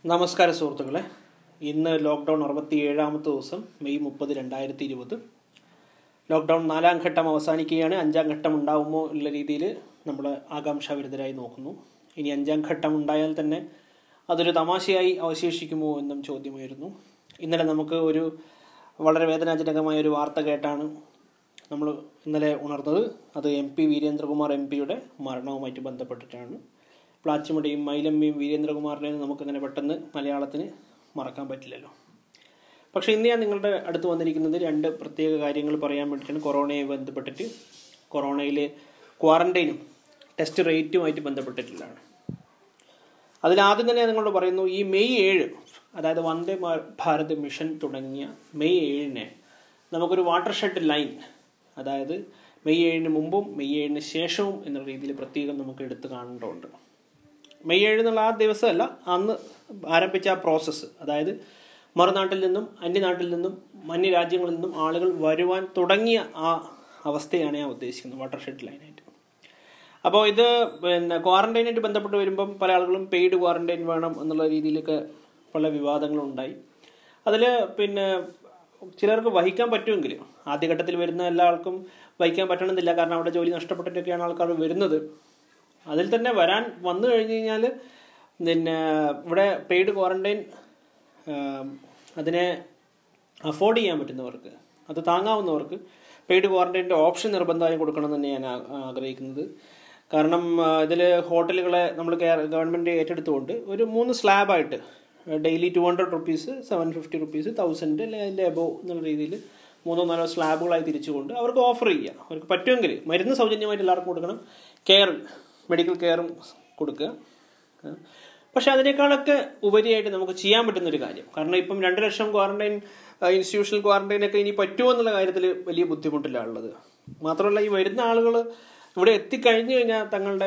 നമസ്കാരം സുഹൃത്തുക്കളെ ഇന്ന് ലോക്ക്ഡൗൺ അറുപത്തി ഏഴാമത്തെ ദിവസം മെയ് മുപ്പത് രണ്ടായിരത്തി ഇരുപത് ലോക്ക്ഡൗൺ നാലാം ഘട്ടം അവസാനിക്കുകയാണ് അഞ്ചാം ഘട്ടം ഉണ്ടാവുമോ ഉള്ള രീതിയിൽ നമ്മൾ ആകാംക്ഷാവിരുദ്ധരായി നോക്കുന്നു ഇനി അഞ്ചാം ഘട്ടം ഉണ്ടായാൽ തന്നെ അതൊരു തമാശയായി അവശേഷിക്കുമോ എന്നും ചോദ്യമായിരുന്നു ഇന്നലെ നമുക്ക് ഒരു വളരെ വേദനാജനകമായ ഒരു വാർത്ത കേട്ടാണ് നമ്മൾ ഇന്നലെ ഉണർന്നത് അത് എം പി വീരേന്ദ്രകുമാർ എം പിയുടെ മരണവുമായിട്ട് ബന്ധപ്പെട്ടിട്ടാണ് പ്ലാച്ചിമടിയും മൈലമ്മയും വീരേന്ദ്രകുമാറിനെയും നമുക്കങ്ങനെ പെട്ടെന്ന് മലയാളത്തിന് മറക്കാൻ പറ്റില്ലല്ലോ പക്ഷേ ഇന്ന് ഞാൻ നിങ്ങളുടെ അടുത്ത് വന്നിരിക്കുന്നത് രണ്ട് പ്രത്യേക കാര്യങ്ങൾ പറയാൻ വേണ്ടിയിട്ടാണ് കൊറോണയെ ബന്ധപ്പെട്ടിട്ട് കൊറോണയിലെ ക്വാറന്റൈനും ടെസ്റ്റ് റേറ്റുമായിട്ട് ബന്ധപ്പെട്ടിട്ടുള്ളതാണ് അതിലാദ്യം തന്നെ നിങ്ങളോട് പറയുന്നു ഈ മെയ് ഏഴ് അതായത് വന്ദേ ഭാരത് മിഷൻ തുടങ്ങിയ മെയ് ഏഴിന് നമുക്കൊരു വാട്ടർ ഷെഡ് ലൈൻ അതായത് മെയ് ഏഴിന് മുമ്പും മെയ് ഏഴിന് ശേഷവും എന്നുള്ള രീതിയിൽ പ്രത്യേകം നമുക്ക് എടുത്തു കാണേണ്ടതുണ്ട് മെയ് ഏഴ് എന്നുള്ള ആ ദിവസമല്ല അന്ന് ആരംഭിച്ച ആ പ്രോസസ്സ് അതായത് മറുനാട്ടിൽ നിന്നും അന്യനാട്ടിൽ നിന്നും അന്യ രാജ്യങ്ങളിൽ നിന്നും ആളുകൾ വരുവാൻ തുടങ്ങിയ ആ അവസ്ഥയാണ് ഞാൻ ഉദ്ദേശിക്കുന്നത് വാട്ടർ ഷെഡ് ലൈനായിട്ട് അപ്പോൾ ഇത് പിന്നെ ക്വാറന്റൈനായിട്ട് ബന്ധപ്പെട്ട് വരുമ്പം പല ആളുകളും പെയ്ഡ് ക്വാറന്റൈൻ വേണം എന്നുള്ള രീതിയിലൊക്കെ പല വിവാദങ്ങളും ഉണ്ടായി അതിൽ പിന്നെ ചിലർക്ക് വഹിക്കാൻ പറ്റുമെങ്കിൽ ആദ്യഘട്ടത്തിൽ വരുന്ന എല്ലാ ആൾക്കും വഹിക്കാൻ പറ്റണമെന്നില്ല കാരണം അവിടെ ജോലി നഷ്ടപ്പെട്ടിട്ടൊക്കെയാണ് ആൾക്കാർ വരുന്നത് അതിൽ തന്നെ വരാൻ വന്നു കഴിഞ്ഞ് കഴിഞ്ഞാൽ പിന്നെ ഇവിടെ പെയ്ഡ് ക്വാറന്റൈൻ അതിനെ അഫോർഡ് ചെയ്യാൻ പറ്റുന്നവർക്ക് അത് താങ്ങാവുന്നവർക്ക് പെയ്ഡ് ക്വാറന്റൈൻ്റെ ഓപ്ഷൻ നിർബന്ധമായും കൊടുക്കണം എന്ന് തന്നെ ഞാൻ ആഗ്രഹിക്കുന്നത് കാരണം ഇതിൽ ഹോട്ടലുകളെ നമ്മൾ ഗവൺമെൻറ് ഏറ്റെടുത്തുകൊണ്ട് ഒരു മൂന്ന് സ്ലാബായിട്ട് daily two hundred rupees seven fifty rupees thousand അല്ലെങ്കിൽ അതിൻ്റെ എബോ എന്നുള്ള രീതിയിൽ മൂന്നോ നാലോ സ്ലാബുകളായി തിരിച്ചുകൊണ്ട് അവർക്ക് ഓഫർ ചെയ്യുക അവർക്ക് പറ്റുമെങ്കിൽ മരുന്ന് സൗജന്യമായിട്ട് എല്ലാവർക്കും കൊടുക്കണം കെയർ മെഡിക്കൽ കെയറും കൊടുക്കുക പക്ഷെ അതിനേക്കാളൊക്കെ ഉപരിയായിട്ട് നമുക്ക് ചെയ്യാൻ പറ്റുന്ന ഒരു കാര്യം കാരണം ഇപ്പം രണ്ട് ലക്ഷം ക്വാറന്റൈൻ ഇൻസ്റ്റിറ്റ്യൂഷണൽ ക്വാറന്റൈൻ ഒക്കെ ഇനി പറ്റുമോ എന്നുള്ള കാര്യത്തിൽ വലിയ ബുദ്ധിമുട്ടിലാണ് ഉള്ളത് മാത്രമല്ല ഈ വരുന്ന ആളുകൾ ഇവിടെ എത്തിക്കഴിഞ്ഞു കഴിഞ്ഞാൽ തങ്ങളുടെ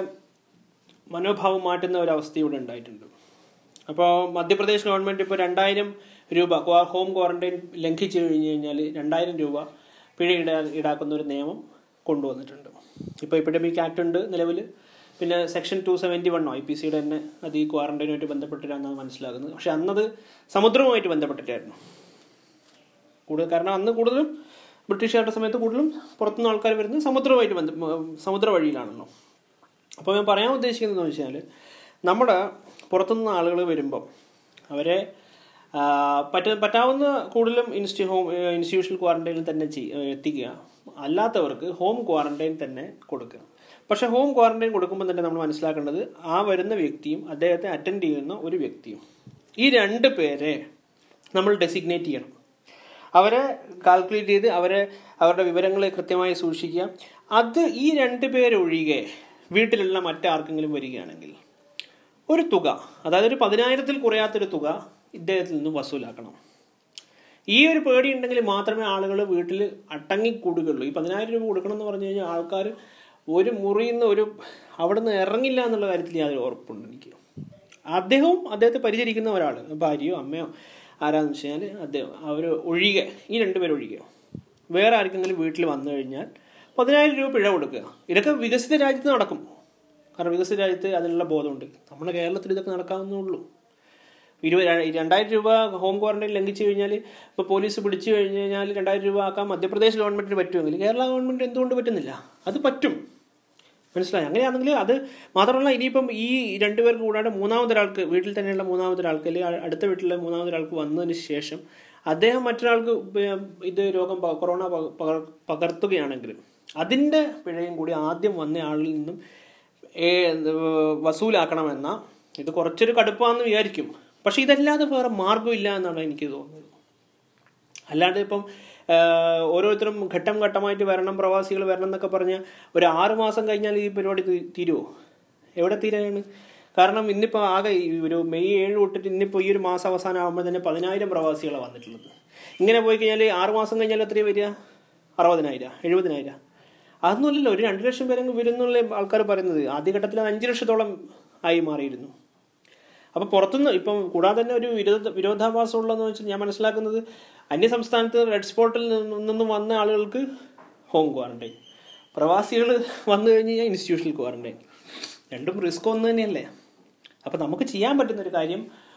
മനോഭാവം മാറ്റുന്ന ഒരു അവസ്ഥ ഇവിടെ ഉണ്ടായിട്ടുണ്ട് അപ്പോൾ മധ്യപ്രദേശ് ഗവൺമെൻറ് ഇപ്പോൾ രണ്ടായിരം രൂപ ഹോം ക്വാറന്റൈൻ ലംഘിച്ചു കഴിഞ്ഞു കഴിഞ്ഞാൽ രണ്ടായിരം രൂപ പിഴ ഈടാ ഈടാക്കുന്ന ഒരു നിയമം കൊണ്ടുവന്നിട്ടുണ്ട് ഇപ്പോൾ എപ്പിഡമിക് ആക്ട് ഉണ്ട് നിലവിൽ പിന്നെ സെക്ഷൻ ടു സെവൻറ്റി വണ്ണോ ഐ പി സിയുടെ തന്നെ അത് ഈ ക്വാറന്റൈനുമായിട്ട് ബന്ധപ്പെട്ടിട്ടാണെന്നാണ് മനസ്സിലാക്കുന്നത് പക്ഷെ അന്നത് സമുദ്രവുമായിട്ട് ബന്ധപ്പെട്ടിട്ടായിരുന്നു കൂടുതൽ കാരണം അന്ന് കൂടുതലും ബ്രിട്ടീഷുകാരുടെ സമയത്ത് കൂടുതലും പുറത്തുനിന്ന് ആൾക്കാർ വരുന്നത് സമുദ്രവുമായിട്ട് ബന്ധ സമുദ്ര വഴിയിലാണല്ലോ അപ്പോൾ ഞാൻ പറയാൻ ഉദ്ദേശിക്കുന്നതെന്ന് വെച്ചാൽ നമ്മുടെ പുറത്തുനിന്ന് ആളുകൾ വരുമ്പം അവരെ പറ്റ പറ്റാവുന്ന കൂടുതലും ഇൻസ്റ്റി ഹോം ഇൻസ്റ്റിറ്റ്യൂഷണൽ ക്വാറന്റൈനിൽ തന്നെ എത്തിക്കുക അല്ലാത്തവർക്ക് ഹോം ക്വാറന്റൈൻ തന്നെ കൊടുക്കുക പക്ഷേ ഹോം ക്വാറന്റൈൻ കൊടുക്കുമ്പോൾ തന്നെ നമ്മൾ മനസ്സിലാക്കേണ്ടത് ആ വരുന്ന വ്യക്തിയും അദ്ദേഹത്തെ അറ്റൻഡ് ചെയ്യുന്ന ഒരു വ്യക്തിയും ഈ രണ്ട് പേരെ നമ്മൾ ഡെസിഗ്നേറ്റ് ചെയ്യണം അവരെ കാൽക്കുലേറ്റ് ചെയ്ത് അവരെ അവരുടെ വിവരങ്ങൾ കൃത്യമായി സൂക്ഷിക്കുക അത് ഈ രണ്ട് പേരൊഴികെ വീട്ടിലുള്ള മറ്റാർക്കെങ്കിലും വരികയാണെങ്കിൽ ഒരു തുക അതായത് ഒരു പതിനായിരത്തിൽ കുറയാത്തൊരു തുക ഇദ്ദേഹത്തിൽ നിന്ന് വസൂലാക്കണം ഈ ഒരു പേടി ഉണ്ടെങ്കിൽ മാത്രമേ ആളുകൾ വീട്ടിൽ അടങ്ങിക്കൂടുകയുള്ളൂ ഈ പതിനായിരം രൂപ കൊടുക്കണം എന്ന് പറഞ്ഞു കഴിഞ്ഞാൽ ആൾക്കാർ ഒരു മുറിയിൽ നിന്ന് ഒരു അവിടെ നിന്ന് ഇറങ്ങില്ല എന്നുള്ള കാര്യത്തിൽ യാതൊരു ഉറപ്പുണ്ട് എനിക്ക് അദ്ദേഹവും അദ്ദേഹത്തെ പരിചരിക്കുന്ന ഒരാൾ ഭാര്യയോ അമ്മയോ ആരാന്ന് വെച്ച് കഴിഞ്ഞാൽ അദ്ദേഹം അവർ ഒഴികെ ഈ രണ്ടുപേരും ഒഴികെ വേറെ ആർക്കെങ്കിലും വീട്ടിൽ വന്നു കഴിഞ്ഞാൽ പതിനായിരം രൂപ പിഴ കൊടുക്കുക ഇതൊക്കെ വികസിത രാജ്യത്ത് നടക്കും കാരണം വികസിത രാജ്യത്ത് അതിനുള്ള ബോധമുണ്ട് നമ്മുടെ കേരളത്തിൽ ഇതൊക്കെ നടക്കാവുന്നുള്ളൂ ഇരുപത് രണ്ടായിരം രൂപ ഹോം ക്വാറന്റൈൻ ലംഘിച്ചു കഴിഞ്ഞാൽ ഇപ്പോൾ പോലീസ് പിടിച്ചു കഴിഞ്ഞ് കഴിഞ്ഞാൽ രണ്ടായിരം രൂപ ആക്കാൻ മധ്യപ്രദേശ് ഗവൺമെന്റിന് പറ്റുമെങ്കിൽ കേരള ഗവൺമെന്റ് എന്തുകൊണ്ട് പറ്റുന്നില്ല അത് പറ്റും മനസ്സിലായി അങ്ങനെയാണെങ്കിൽ അത് മാത്രമല്ല ഇനിയിപ്പം ഈ രണ്ടുപേർക്ക് കൂടാതെ മൂന്നാമതൊരാൾക്ക് വീട്ടിൽ തന്നെയുള്ള മൂന്നാമതൊരാൾക്ക് അല്ലെങ്കിൽ അടുത്ത വീട്ടിലെ മൂന്നാമതൊരാൾക്ക് വന്നതിന് ശേഷം അദ്ദേഹം മറ്റൊരാൾക്ക് ഇത് രോഗം കൊറോണ പകർത്തുകയാണെങ്കിൽ അതിൻ്റെ പിഴയും കൂടി ആദ്യം വന്ന ആളിൽ നിന്നും വസൂലാക്കണമെന്ന ഇത് കുറച്ചൊരു കടുപ്പാന്ന് വിചാരിക്കും പക്ഷെ ഇതല്ലാതെ വേറെ മാർഗമില്ല എന്നാണ് എനിക്ക് തോന്നുന്നത് അല്ലാതെ ഇപ്പം ഓരോരുത്തരും ഘട്ടം ഘട്ടമായിട്ട് വരണം പ്രവാസികൾ വരണം എന്നൊക്കെ പറഞ്ഞാൽ ഒരു ആറ് മാസം കഴിഞ്ഞാൽ ഈ പരിപാടി തീരുമോ എവിടെ തീരാണ് കാരണം ഇന്നിപ്പോൾ ആകെ ഒരു മെയ് ഏഴ് തൊട്ടിട്ട് ഇന്നിപ്പോൾ ഈ ഒരു മാസം അവസാനം ആകുമ്പോൾ തന്നെ പതിനായിരം പ്രവാസികളാണ് വന്നിട്ടുള്ളത് ഇങ്ങനെ പോയി കഴിഞ്ഞാൽ ആറ് മാസം കഴിഞ്ഞാൽ എത്രയാണ് വരിക അറുപതിനായിരം എഴുപതിനായിരം അതൊന്നുമല്ലല്ലോ ഒരു രണ്ട് ലക്ഷം പേരെ വരുന്നുള്ള ആൾക്കാർ പറയുന്നത് ആദ്യഘട്ടത്തിൽ അഞ്ച് ലക്ഷത്തോളം ആയി മാറിയിരുന്നു അപ്പോൾ പുറത്തുനിന്ന് ഇപ്പം കൂടാതെ തന്നെ ഒരു വിരോധ വിരോധാഭാസം ഉള്ളതെന്ന് വെച്ചാൽ ഞാൻ മനസ്സിലാക്കുന്നത് അന്യ സംസ്ഥാനത്ത് റെഡ് സ്പോട്ടിൽ നിന്നും വന്ന ആളുകൾക്ക് ഹോം ക്വാറന്റൈൻ പ്രവാസികൾ വന്നു കഴിഞ്ഞ് കഴിഞ്ഞാൽ ഇൻസ്റ്റിറ്റ്യൂഷണൽ ക്വാറന്റൈൻ രണ്ടും റിസ്ക് ഒന്ന് തന്നെയല്ലേ അപ്പം നമുക്ക് ചെയ്യാൻ പറ്റുന്ന ഒരു കാര്യം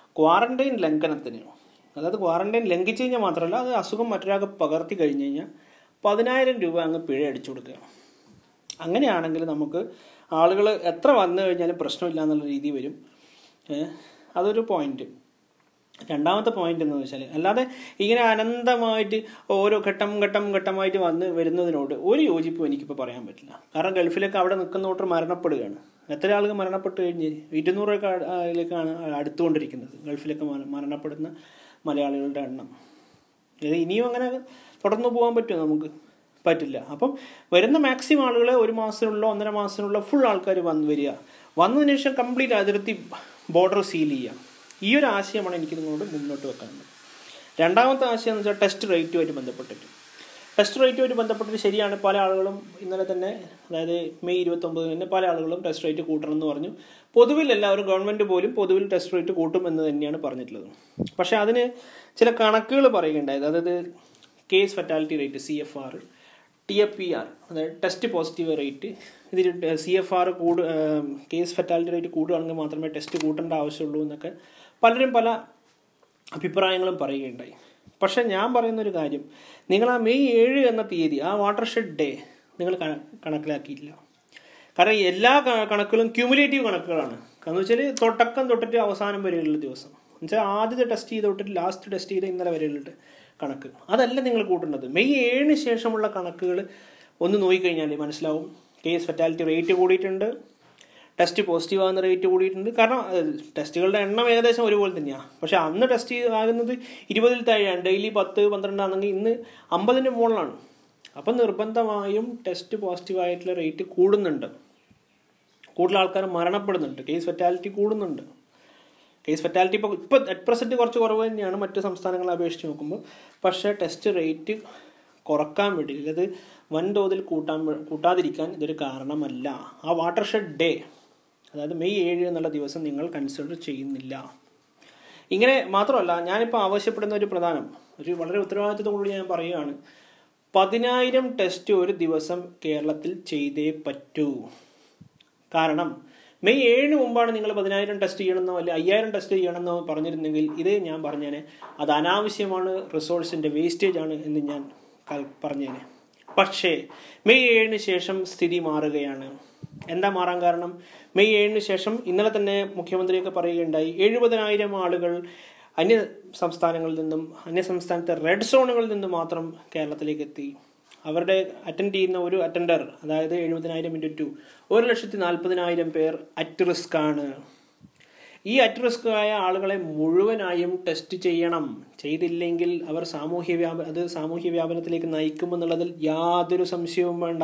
ക്വാറന്റൈൻ ലംഘനത്തിന് അതായത് ക്വാറന്റൈൻ ലംഘിച്ചു കഴിഞ്ഞാൽ മാത്രമല്ല അത് അസുഖം മറ്റൊരാൾക്ക് പകർത്തി കഴിഞ്ഞ് കഴിഞ്ഞാൽ പതിനായിരം രൂപ അങ്ങ് പിഴ അടിച്ചു കൊടുക്കുക അങ്ങനെയാണെങ്കിൽ നമുക്ക് ആളുകൾ എത്ര വന്നു കഴിഞ്ഞാലും പ്രശ്നമില്ല എന്നുള്ള രീതി വരും ഏഹ് അതൊരു പോയിന്റ് രണ്ടാമത്തെ പോയിന്റ് എന്ന് വെച്ചാൽ അല്ലാതെ ഇങ്ങനെ അനന്തമായിട്ട് ഓരോ ഘട്ടം ഘട്ടം ഘട്ടമായിട്ട് വന്ന് വരുന്നതിനോട് ഒരു യോജിപ്പും എനിക്കിപ്പോൾ പറയാൻ പറ്റില്ല കാരണം ഗൾഫിലൊക്കെ അവിടെ നിൽക്കുന്ന ഓട്ടർ മരണപ്പെടുകയാണ് എത്ര ആളുകൾ മരണപ്പെട്ട് കഴിഞ്ഞ് ഇരുന്നൂറൊക്കെ അതിലേക്കാണ് അടുത്തുകൊണ്ടിരിക്കുന്നത് ഗൾഫിലൊക്കെ മര- മരണപ്പെടുന്ന മലയാളികളുടെ എണ്ണം ഇത് ഇനിയും അങ്ങനെ തുടർന്ന് പോകാൻ പറ്റുമോ നമുക്ക് പറ്റില്ല അപ്പം വരുന്ന മാക്സിമം ആളുകളെ ഒരു മാസത്തിനുള്ള ഒന്നര മാസത്തിനുള്ള ഫുൾ ആൾക്കാർ വന്ന് വരിക വന്നതിന് ശേഷം കംപ്ലീറ്റ് അതിർത്തി ബോർഡർ സീൽ ചെയ്യുക ഈ ഒരു ആശയമാണ് എനിക്ക് നിങ്ങളോട് മുന്നോട്ട് വെക്കാനുള്ളത് രണ്ടാമത്തെ ആശയം എന്ന് വെച്ചാൽ ടെസ്റ്റ് റേറ്റുമായിട്ട് ബന്ധപ്പെട്ടിട്ട് ടെസ്റ്റ് റേറ്റുമായിട്ട് ബന്ധപ്പെട്ടിട്ട് ശരിയാണ് പല ആളുകളും ഇന്നലെ തന്നെ അതായത് മെയ് ഇരുപത്തൊമ്പതിന് തന്നെ പല ആളുകളും ടെസ്റ്റ് റേറ്റ് കൂട്ടണം എന്ന് പറഞ്ഞു പൊതുവിൽ എല്ലാവരും ഗവൺമെൻറ് പോലും പൊതുവിൽ ടെസ്റ്റ് റേറ്റ് കൂട്ടും എന്ന് തന്നെയാണ് പറഞ്ഞിട്ടുള്ളത് പക്ഷേ അതിന് ചില കണക്കുകൾ പറയുകയുണ്ടായത് അതായത് case fatality rate C F R T F P R അതായത് ടെസ്റ്റ് പോസിറ്റീവ് റേറ്റ് ഇതിൽ സി എഫ് ആർ കൂട് കേസ് ഫെറ്റാലിറ്റി റേറ്റ് കൂടുകയാണെങ്കിൽ മാത്രമേ ടെസ്റ്റ് കൂട്ടേണ്ട ആവശ്യമുള്ളൂ എന്നൊക്കെ പലരും പല അഭിപ്രായങ്ങളും പറയുകയുണ്ടായി പക്ഷെ ഞാൻ പറയുന്ന ഒരു കാര്യം നിങ്ങൾ ആ മെയ് ഏഴ് എന്ന തീയതി ആ വാട്ടർഷെഡ് ഡേ നിങ്ങൾ കണ- കണക്കിലാക്കിയില്ല കാരണം എല്ലാ ക- കണക്കുകളും ക്യൂമുലേറ്റീവ് കണക്കുകളാണ് കാരണം വെച്ചാൽ തുടക്കം തൊട്ടിട്ട് അവസാനം വരെയുള്ള ദിവസം എന്നുവെച്ചാൽ ആദ്യത്തെ ടെസ്റ്റ് ചെയ്ത് തൊട്ടിട്ട് ലാസ്റ്റ് ടെസ്റ്റ് ചെയ്ത് ഇന്നലെ വരെയുള്ള കണക്ക് അതല്ല നിങ്ങൾ കൂട്ടേണ്ടത് മെയ് ഏഴിന് ശേഷമുള്ള കണക്കുകൾ ഒന്ന് നോക്കിക്കഴിഞ്ഞാൽ മനസ്സിലാവും കേസ് ഫെറ്റാലിറ്റി റേറ്റ് കൂടിയിട്ടുണ്ട് ടെസ്റ്റ് പോസിറ്റീവ് ആകുന്ന റേറ്റ് കൂടിയിട്ടുണ്ട് കാരണം അഹ് ടെസ്റ്റുകളുടെ എണ്ണം ഏകദേശം ഒരുപോലെ തന്നെയാണ് പക്ഷെ അന്ന് ടെസ്റ്റ് ചെയ്ത് ആകുന്നത് ഇരുപതിൽ താഴെയാണ് ഡെയിലി പത്ത് പന്ത്രണ്ടാണെങ്കിൽ ഇന്ന് അമ്പതിൻ്റെ മുകളിലാണ് അപ്പം നിർബന്ധമായും ടെസ്റ്റ് പോസിറ്റീവ് ആയിട്ടുള്ള റേറ്റ് കൂടുന്നുണ്ട് കൂടുതൽ ആൾക്കാർ മരണപ്പെടുന്നുണ്ട് കേസ് ഫെറ്റാലിറ്റി കൂടുന്നുണ്ട് കേസ് ഫെറ്റാലിറ്റി ഇപ്പോൾ ഇപ്പോൾ അറ്റ് പ്രസൻറ്റ് കുറച്ച് കുറവ് തന്നെയാണ് മറ്റ് സംസ്ഥാനങ്ങളെ അപേക്ഷിച്ച് നോക്കുമ്പോൾ പക്ഷേ ടെസ്റ്റ് റേറ്റ് കുറക്കാൻ വേണ്ടി അതായത് വൻതോതിൽ കൂട്ടാൻ വേ- കൂട്ടാതിരിക്കാൻ ഇതൊരു കാരണമല്ല ആ വാട്ടർഷെഡ് ഡേ അതായത് മെയ് ഏഴ് എന്നുള്ള ദിവസം നിങ്ങൾ കൺസിഡർ ചെയ്യുന്നില്ല ഇങ്ങനെ മാത്രമല്ല ഞാനിപ്പോൾ ആവശ്യപ്പെടുന്ന ഒരു പ്രധാനം ഒരു വളരെ ഉത്തരവാദിത്തത്തോടുകൂടി ഞാൻ പറയുകയാണ് പതിനായിരം ടെസ്റ്റ് ഒരു ദിവസം കേരളത്തിൽ ചെയ്തേ പറ്റൂ കാരണം മെയ് ഏഴിന് മുമ്പാണ് നിങ്ങൾ പതിനായിരം ടെസ്റ്റ് ചെയ്യണമെന്നോ അല്ലെ അയ്യായിരം ടെസ്റ്റ് ചെയ്യണമെന്നോ പറഞ്ഞിരുന്നെങ്കിൽ ഇത് ഞാൻ പറഞ്ഞേനെ അത് അനാവശ്യമാണ് റിസോഴ്സിന്റെ വേസ്റ്റേജ് ആണ് എന്ന് ഞാൻ ക- പറഞ്ഞേനെ പക്ഷേ മെയ് ഏഴിന് ശേഷം സ്ഥിതി മാറുകയാണ് എന്താ മാറാൻ കാരണം മെയ് ഏഴിന് ശേഷം ഇന്നലെ തന്നെ മുഖ്യമന്ത്രിയൊക്കെ പറയുകയുണ്ടായി എഴുപതിനായിരം ആളുകൾ അന്യ സംസ്ഥാനങ്ങളിൽ നിന്നും അന്യ സംസ്ഥാനത്തെ റെഡ് സോണുകളിൽ നിന്നും മാത്രം കേരളത്തിലേക്ക് എത്തി അവരുടെ അറ്റൻഡ് ചെയ്യുന്ന ഒരു അറ്റൻഡർ അതായത് എഴുപതിനായിരം ഇൻറ്റു ടു ഒരു ലക്ഷത്തി നാൽപ്പതിനായിരം പേർ അറ്റ് റിസ്ക് ആണ് ഈ അറ്റ് റിസ്ക് ആയ ആളുകളെ മുഴുവനായും ടെസ്റ്റ് ചെയ്യണം ചെയ്തില്ലെങ്കിൽ അവർ സാമൂഹ്യ വ്യാപ അത് സാമൂഹ്യ വ്യാപനത്തിലേക്ക് നയിക്കുമെന്നുള്ളതിൽ യാതൊരു സംശയവും വേണ്ട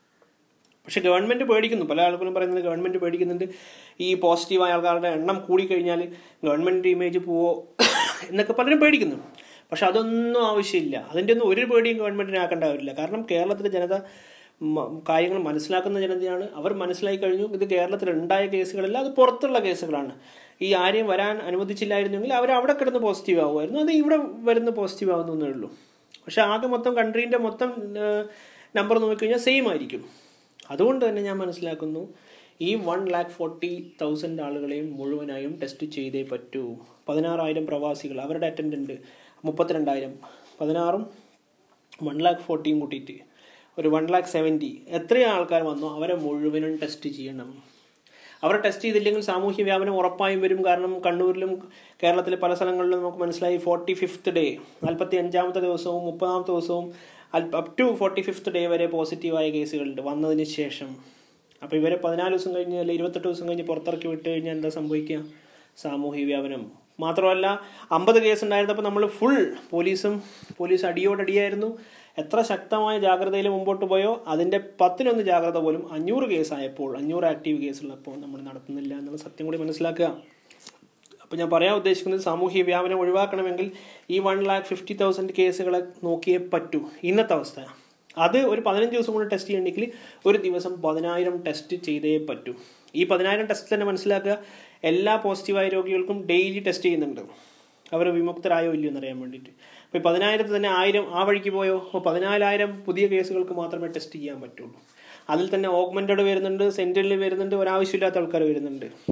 പക്ഷെ ഗവൺമെന്റ് പേടിക്കുന്നു പല ആളുകളും പറയുന്നത് ഗവൺമെന്റ് പേടിക്കുന്നുണ്ട് ഈ പോസിറ്റീവായ ആൾക്കാരുടെ എണ്ണം കൂടിക്കഴിഞ്ഞാൽ ഗവൺമെന്റ് ഇമേജ് പോവോ എന്നൊക്കെ പലരും പേടിക്കുന്നു പക്ഷെ അതൊന്നും ആവശ്യമില്ല അതിൻ്റെ ഒന്നും ഒരു പേടിയും ഗവൺമെന്റിന് ആക്കേണ്ട കാര്യമില്ല കാരണം കേരളത്തിലെ ജനത മ- കാര്യങ്ങൾ മനസ്സിലാക്കുന്ന ജനതയാണ് അവർ മനസ്സിലാക്കി കഴിഞ്ഞു ഇത് കേരളത്തിൽ ഉണ്ടായ കേസുകളല്ല അത് പുറത്തുള്ള കേസുകളാണ് ഈ ആരെയും വരാൻ അനുവദിച്ചില്ലായിരുന്നെങ്കിൽ അവർ അവിടെ കിടന്ന് പോസിറ്റീവ് ആവുമായിരുന്നു അത് ഇവിടെ വരുന്ന പോസിറ്റീവ് ആവുന്നേ ഉള്ളൂ പക്ഷെ ആകെ മൊത്തം കൺട്രീൻ്റെ മൊത്തം നമ്പർ നോക്കിക്കഴിഞ്ഞാൽ സെയിം ആയിരിക്കും അതുകൊണ്ട് തന്നെ ഞാൻ മനസ്സിലാക്കുന്നു ഈ വൺ ലാക്ക് ഫോർട്ടി തൗസൻഡ് ആളുകളെയും മുഴുവനായും ടെസ്റ്റ് ചെയ്തേ പറ്റൂ പതിനാറായിരം പ്രവാസികൾ അവരുടെ അറ്റൻഡൻറ്റ് മുപ്പത്തിരണ്ടായിരം പതിനാറും വൺ ലാക്ക് ഫോർട്ടിയും കൂട്ടിയിട്ട് ഒരു വൺ ലാക്ക് സെവൻറ്റി എത്ര ആൾക്കാർ വന്നോ അവരെ മുഴുവനും ടെസ്റ്റ് ചെയ്യണം അവർ ടെസ്റ്റ് ചെയ്തില്ലെങ്കിൽ സാമൂഹ്യ വ്യാപനം ഉറപ്പായും വരും കാരണം കണ്ണൂരിലും കേരളത്തിലെ പല സ്ഥലങ്ങളിലും നമുക്ക് മനസ്സിലായി ഫോർട്ടി ഫിഫ്ത്ത് ഡേ നാൽപ്പത്തി അഞ്ചാമത്തെ ദിവസവും മുപ്പതാമത്തെ ദിവസവും up to forty fifth day വരെ പോസിറ്റീവായ കേസുകളുണ്ട് വന്നതിന് ശേഷം അപ്പോൾ ഇവരെ പതിനാല് ദിവസം കഴിഞ്ഞ് അല്ലെങ്കിൽ ഇരുപത്തെട്ട് ദിവസം കഴിഞ്ഞ് പുറത്തിറക്കി വിട്ട് കഴിഞ്ഞാൽ എന്താ സംഭവിക്കുക സാമൂഹ്യ വ്യാപനം മാത്രമല്ല അമ്പത് കേസ് ഉണ്ടായിരുന്നപ്പോൾ നമ്മൾ ഫുൾ പോലീസും പോലീസ് അടിയോടടിയായിരുന്നു എത്ര ശക്തമായ ജാഗ്രതയിൽ മുമ്പോട്ട് പോയോ അതിൻ്റെ പത്തിനൊന്ന് ജാഗ്രത പോലും അഞ്ഞൂറ് കേസായപ്പോൾ അഞ്ഞൂറ് ആക്റ്റീവ് കേസുള്ളപ്പോൾ നമ്മൾ നടത്തുന്നില്ല എന്നുള്ള സത്യം കൂടി മനസ്സിലാക്കുക അപ്പോൾ ഞാൻ പറയാൻ ഉദ്ദേശിക്കുന്നത് സാമൂഹ്യ വ്യാപനം ഒഴിവാക്കണമെങ്കിൽ ഈ വൺ ലാക്ക് ഫിഫ്റ്റി തൗസൻഡ് കേസുകളെ നോക്കിയേ പറ്റൂ ഇന്നത്തെ അവസ്ഥ അത് ഒരു പതിനഞ്ച് ദിവസം കൊണ്ട് ടെസ്റ്റ് ചെയ്യണമെങ്കിൽ ഒരു ദിവസം പതിനായിരം ടെസ്റ്റ് ചെയ്തേ പറ്റൂ ഈ പതിനായിരം ടെസ്റ്റ് തന്നെ മനസ്സിലാക്കുക എല്ലാ പോസിറ്റീവായ രോഗികൾക്കും ഡെയിലി ടെസ്റ്റ് ചെയ്യുന്നുണ്ട് അവർ വിമുക്തരായോ ഇല്ലയോ എന്നറിയാൻ വേണ്ടിയിട്ട് അപ്പോൾ ഈ പതിനായിരത്തിൽ തന്നെ ആയിരം ആ വഴിക്ക് പോയോ അപ്പോൾ പതിനാലായിരം പുതിയ കേസുകൾക്ക് മാത്രമേ ടെസ്റ്റ് ചെയ്യാൻ പറ്റുള്ളൂ അതിൽ തന്നെ ഓഗ്മെൻറ്റഡ് വരുന്നുണ്ട് സെൻട്രലിൽ വരുന്നുണ്ട് ഒരാവശ്യമില്ലാത്ത ആൾക്കാർ വരുന്നുണ്ട്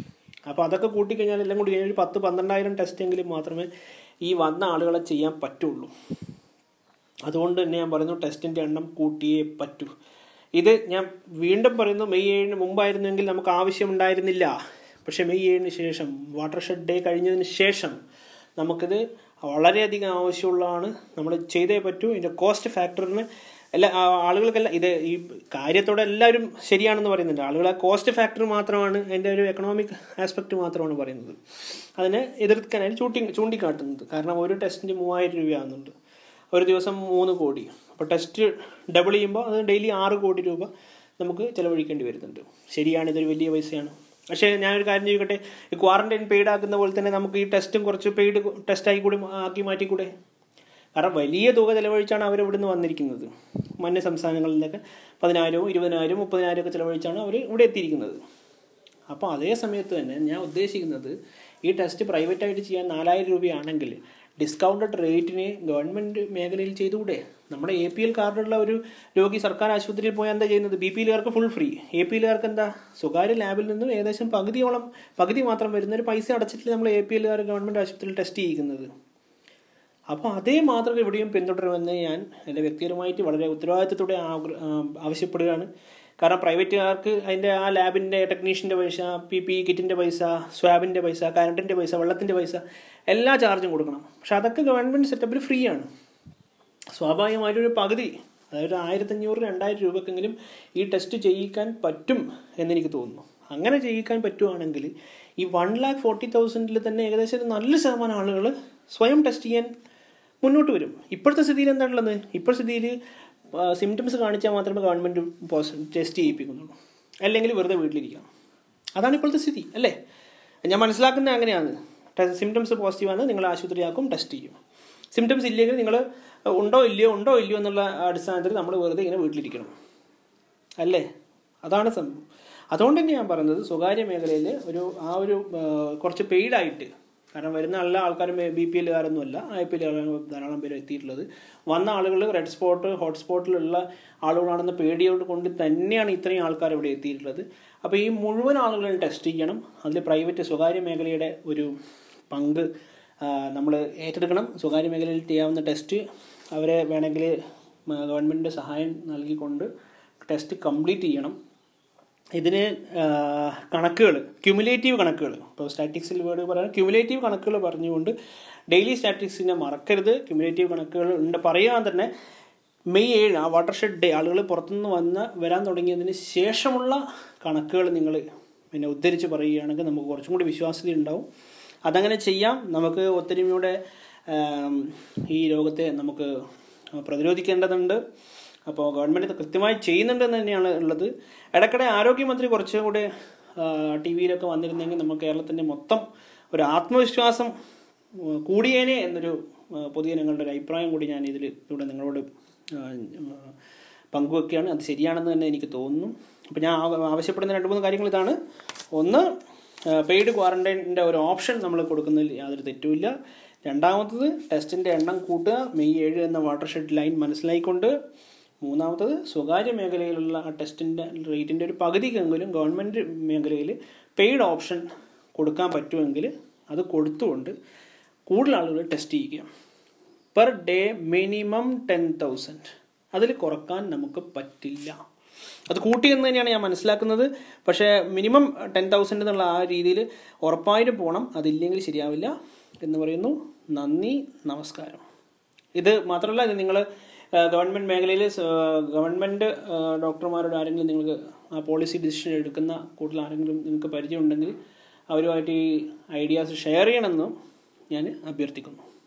അപ്പോൾ അതൊക്കെ കൂട്ടിക്കഴിഞ്ഞാൽ എല്ലാം കൂടി കഴിഞ്ഞാൽ ഒരു പത്ത് പന്ത്രണ്ടായിരം ടെസ്റ്റെങ്കിലും മാത്രമേ ഈ വന്ന ആളുകളെ ചെയ്യാൻ പറ്റുള്ളൂ അതുകൊണ്ട് തന്നെ ഞാൻ പറയുന്നു ടെസ്റ്റിൻ്റെ എണ്ണം കൂട്ടിയേ പറ്റൂ ഇത് ഞാൻ വീണ്ടും പറയുന്നു മെയ് ഏഴിന് മുമ്പായിരുന്നെങ്കിൽ നമുക്ക് ആവശ്യമുണ്ടായിരുന്നില്ല പക്ഷേ മെയ് ഏഴിന് ശേഷം വാട്ടർ ഷെഡ് ഡേ കഴിഞ്ഞതിന് ശേഷം നമുക്കിത് വളരെയധികം ആവശ്യമുള്ളതാണ് നമ്മൾ ചെയ്തേ പറ്റൂ ഇതിൻ്റെ കോസ്റ്റ് ഫാക്ടറിന് എല്ലാ ആ- ആളുകൾക്കെല്ലാം ഇത് ഈ കാര്യത്തോടെ എല്ലാവരും ശരിയാണെന്ന് പറയുന്നുണ്ട് ആളുകൾ ആ കോസ്റ്റ് ഫാക്ടർ മാത്രമാണ് അതിൻ്റെ ഒരു എക്കണോമിക് ആസ്പെക്ട് മാത്രമാണ് പറയുന്നത് അതിനെ എതിർക്കാനായിട്ട് ചൂണ്ടി ചൂണ്ടിക്കാട്ടുന്നത് കാരണം ഒരു ടെസ്റ്റിന് മൂവായിരം രൂപയാകുന്നുണ്ട് ഒരു ദിവസം മൂന്ന് കോടി അപ്പോൾ ടെസ്റ്റ് ഡബിൾ ചെയ്യുമ്പോൾ അത് ഡെയിലി ആറ് കോടി രൂപ നമുക്ക് ചിലവഴിക്കേണ്ടി വരുന്നുണ്ട് ശരിയാണ് ഇതൊരു വലിയ പൈസയാണ് പക്ഷേ ഞാനൊരു കാര്യം ചോദിക്കട്ടെ ഈ ക്വാറന്റൈൻ പെയ്ഡ് ആക്കുന്ന പോലെ തന്നെ നമുക്ക് ഈ ടെസ്റ്റും കുറച്ച് പെയ്ഡ് ടെസ്റ്റായി കൂടി ആക്കി മാറ്റിക്കൂടെ കാരണം വലിയ തുക ചെലവഴിച്ചാണ് അവർ ഇവിടുന്ന് വന്നിരിക്കുന്നത് മറ്റ് സംസ്ഥാനങ്ങളിൽ നിന്നൊക്കെ പതിനായിരവും ഇരുപതിനായിരവും മുപ്പതിനായിരം ഒക്കെ ചെലവഴിച്ചാണ് അവർ ഇവിടെ എത്തിയിരിക്കുന്നത് അപ്പോൾ അതേ സമയത്ത് തന്നെ ഞാൻ ഉദ്ദേശിക്കുന്നത് ഈ ടെസ്റ്റ് പ്രൈവറ്റായിട്ട് ചെയ്യാൻ നാലായിരം രൂപയാണെങ്കിൽ ഡിസ്കൗണ്ടഡ് റേറ്റിന് ഗവൺമെൻറ് മേഖലയിൽ ചെയ്തുകൂടെ നമ്മുടെ എ പി എൽ കാർഡുള്ള ഒരു രോഗി സർക്കാർ ആശുപത്രിയിൽ പോയാൽ എന്താ ചെയ്യുന്നത് ബി പി എല്ലുകാർക്ക് ഫുൾ ഫ്രീ എ പി എല്ലുകാർക്ക് എന്താ സ്വകാര്യ ലാബിൽ നിന്നും ഏകദേശം പകുതിയോളം പകുതി മാത്രം വരുന്ന ഒരു പൈസ അടച്ചിട്ട് നമ്മൾ എ പി എല്ലുകാർ ഗവൺമെൻറ് ആശുപത്രിയിൽ ടെസ്റ്റ് ചെയ്യിക്കുന്നത് അപ്പോൾ അതേ മാതൃക ഇവിടെയും പിന്തുടരുമെന്ന് ഞാൻ എൻ്റെ വ്യക്തിപരമായിട്ട് വളരെ ഉത്തരവാദിത്തത്തോടെ ആഗ്ര- ആ, ആവശ്യപ്പെടുകയാണ് കാരണം പ്രൈവറ്റുകാർക്ക് അതിൻ്റെ ആ ലാബിൻ്റെ ടെക്നീഷ്യൻ്റെ പൈസ പി പി കിറ്റിൻ്റെ പൈസ സ്വാബിൻ്റെ പൈസ കറണ്ടിൻ്റെ പൈസ വെള്ളത്തിൻ്റെ പൈസ എല്ലാ ചാർജും കൊടുക്കണം പക്ഷെ അതൊക്കെ ഗവൺമെൻറ് സെറ്റപ്പിൽ ഫ്രീ ആണ് സ്വാഭാവികമായിട്ടും ഒരു പകുതി അതായത് ആയിരത്തഞ്ഞൂറ് രണ്ടായിരം രൂപക്കെങ്കിലും ഈ ടെസ്റ്റ് ചെയ്യിക്കാൻ പറ്റും എന്നെനിക്ക് തോന്നുന്നു അങ്ങനെ ചെയ്യിക്കാൻ പറ്റുവാണെങ്കിൽ ഈ വൺ ലാക്ക് ഫോർട്ടി തൗസൻഡിൽ തന്നെ ഏകദേശം ഒരു നല്ല ശതമാനം ആളുകൾ സ്വയം ടെസ്റ്റ് ചെയ്യാൻ മുന്നോട്ട് വരും ഇപ്പോഴത്തെ സ്ഥിതിയിൽ എന്താണുള്ളത് ഇപ്പോഴത്തെ സ്ഥിതിയിൽ സിംറ്റംസ് കാണിച്ചാൽ മാത്രമേ ഗവൺമെൻറ് ടെസ്റ്റ് ചെയ്യിപ്പിക്കുന്നുള്ളൂ അല്ലെങ്കിൽ വെറുതെ വീട്ടിലിരിക്കാം അതാണ് ഇപ്പോഴത്തെ സ്ഥിതി അല്ലേ ഞാൻ മനസ്സിലാക്കുന്നത് അങ്ങനെയാണ് സിംറ്റംസ് പോസിറ്റീവാണ് നിങ്ങൾ ആശുപത്രിയാക്കും ടെസ്റ്റ് ചെയ്യും സിംറ്റംസ് ഇല്ലെങ്കിൽ നിങ്ങൾ ഉണ്ടോ ഇല്ലയോ ഉണ്ടോ ഇല്ലയോ എന്നുള്ള അടിസ്ഥാനത്തിൽ നമ്മൾ വെറുതെ ഇങ്ങനെ വീട്ടിലിരിക്കണം അല്ലേ അതാണ് സംഭവം അതുകൊണ്ട് തന്നെ ഞാൻ പറയുന്നത് സ്വകാര്യ മേഖലയിൽ ഒരു ആ ഒരു ആ, കുറച്ച് പെയ്ഡായിട്ട് കാരണം വരുന്ന എല്ലാ ആൾക്കാരും ബി പി എല്ലുകാരൊന്നും അല്ല ഐ പി എല്ലുകാരാണ് ധാരാളം പേര് എത്തിയിട്ടുള്ളത് വന്ന ആളുകൾ റെഡ് സ്പോട്ട് ഹോട്ട് സ്പോട്ടിലുള്ള ആളുകളാണെന്ന് പേടിയോട് കൊണ്ട് തന്നെയാണ് ഇത്രയും ആൾക്കാർ ഇവിടെ എത്തിയിട്ടുള്ളത് അപ്പോൾ ഈ മുഴുവൻ ആളുകളെയും ടെസ്റ്റ് ചെയ്യണം അതിൽ പ്രൈവറ്റ് സ്വകാര്യ മേഖലയുടെ ഒരു പങ്ക് നമ്മൾ ഏറ്റെടുക്കണം സ്വകാര്യ മേഖലയിൽ ചെയ്യാവുന്ന ടെസ്റ്റ് അവരെ വേണമെങ്കിൽ ഗവൺമെൻറ്റിൻ്റെ സഹായം നൽകിക്കൊണ്ട് ടെസ്റ്റ് കംപ്ലീറ്റ് ചെയ്യണം ഇതിന് കണക്കുകൾ ക്യുമുലേറ്റീവ് കണക്കുകൾ ഇപ്പോൾ സ്റ്റാറ്റിക്സിൽ വേർഡ് പറയാൻ ക്യുമുലേറ്റീവ് കണക്കുകൾ പറഞ്ഞുകൊണ്ട് ഡെയിലി സ്റ്റാറ്റിക്സിനെ മറക്കരുത് ക്യുമുലേറ്റീവ് കണക്കുകൾ ഉണ്ട് പറയാൻ തന്നെ മെയ് ഏഴ് ആ വാട്ടർ ഷെഡ് ഡേ ആളുകൾ പുറത്തുനിന്ന് വന്ന് വരാൻ തുടങ്ങിയതിന് ശേഷമുള്ള കണക്കുകൾ നിങ്ങൾ പിന്നെ ഉദ്ധരിച്ച് പറയുകയാണെങ്കിൽ നമുക്ക് കുറച്ചും കൂടി വിശ്വാസ്യത ഉണ്ടാവും അതങ്ങനെ ചെയ്യാം നമുക്ക് ഒത്തൊരുമയോടെ ആം, ഈ രോഗത്തെ നമുക്ക് പ്രതിരോധിക്കേണ്ടതുണ്ട് അപ്പോൾ ഗവൺമെൻറ് ഇത് കൃത്യമായി ചെയ്യുന്നുണ്ടെന്ന് തന്നെയാണ് ഉള്ളത് ഇടയ്ക്കിടെ ആരോഗ്യമന്ത്രി കുറച്ചും കൂടി ടി വിയിലൊക്കെ വന്നിരുന്നെങ്കിൽ നമുക്ക് കേരളത്തിൻ്റെ മൊത്തം ഒരു ആത്മവിശ്വാസം ആ, കൂടിയേനെ എന്നൊരു ആ, പൊതുജനങ്ങളുടെ ഒരു അഭിപ്രായം കൂടി ഞാൻ ഇതിൽ ഇവിടെ നിങ്ങളോട് ആ, ആ, പങ്കുവെക്കുകയാണ് അത് ശരിയാണെന്ന് തന്നെ എനിക്ക് തോന്നുന്നു അപ്പോൾ ഞാൻ ആവ- ആവശ്യപ്പെടുന്ന രണ്ട് മൂന്ന് കാര്യങ്ങൾ ഇതാണ് ഒന്ന് പെയ്ഡ് ക്വാറന്റൈനിൻ്റെ ഒരു ഓപ്ഷൻ നമ്മൾ കൊടുക്കുന്നതിൽ യാതൊരു തെറ്റുമില്ല രണ്ടാമത്തത് ടെസ്റ്റിൻ്റെ എണ്ണം കൂട്ടുക മെയ് ഏഴ് എന്ന വാട്ടർ ഷെഡ് ലൈൻ മനസ്സിലായിക്കൊണ്ട് മൂന്നാമത്തത് സ്വകാര്യ മേഖലയിലുള്ള ആ ടെസ്റ്റിൻ്റെ റേറ്റിൻ്റെ ഒരു പകുതിക്കെങ്കിലും ഗവൺമെൻറ് മേഖലയിൽ പെയ്ഡ് ഓപ്ഷൻ കൊടുക്കാൻ പറ്റുമെങ്കിൽ അത് കൊടുത്തുകൊണ്ട് കൂടുതൽ ആളുകൾ ടെസ്റ്റ് ചെയ്യുക per day minimum ten thousand അതിൽ കുറക്കാൻ നമുക്ക് പറ്റില്ല അത് കൂട്ടിയെന്ന് തന്നെയാണ് ഞാൻ മനസ്സിലാക്കുന്നത് പക്ഷേ മിനിമം ടെൻ തൗസൻഡ് എന്നുള്ള ആ രീതിയിൽ ഉറപ്പായിട്ടും പോകണം അതില്ലെങ്കിൽ ശരിയാവില്ല എന്ന് പറയുന്നു നന്ദി നമസ്കാരം ഇത് മാത്രമല്ല ഇത് നിങ്ങൾ ഗവൺമെൻറ് മേഖലയിൽ ഗവൺമെൻറ് ഡോക്ടർമാരോട് ആരെങ്കിലും നിങ്ങൾക്ക് ആ പോളിസി ഡിസിഷൻ എടുക്കുന്ന കൂടുതൽ ആരെങ്കിലും നിങ്ങൾക്ക് പരിചയമുണ്ടെങ്കിൽ അവരുമായിട്ട് ഈ ഐഡിയാസ് ഷെയർ ചെയ്യണമെന്നും ഞാൻ അഭ്യർത്ഥിക്കുന്നു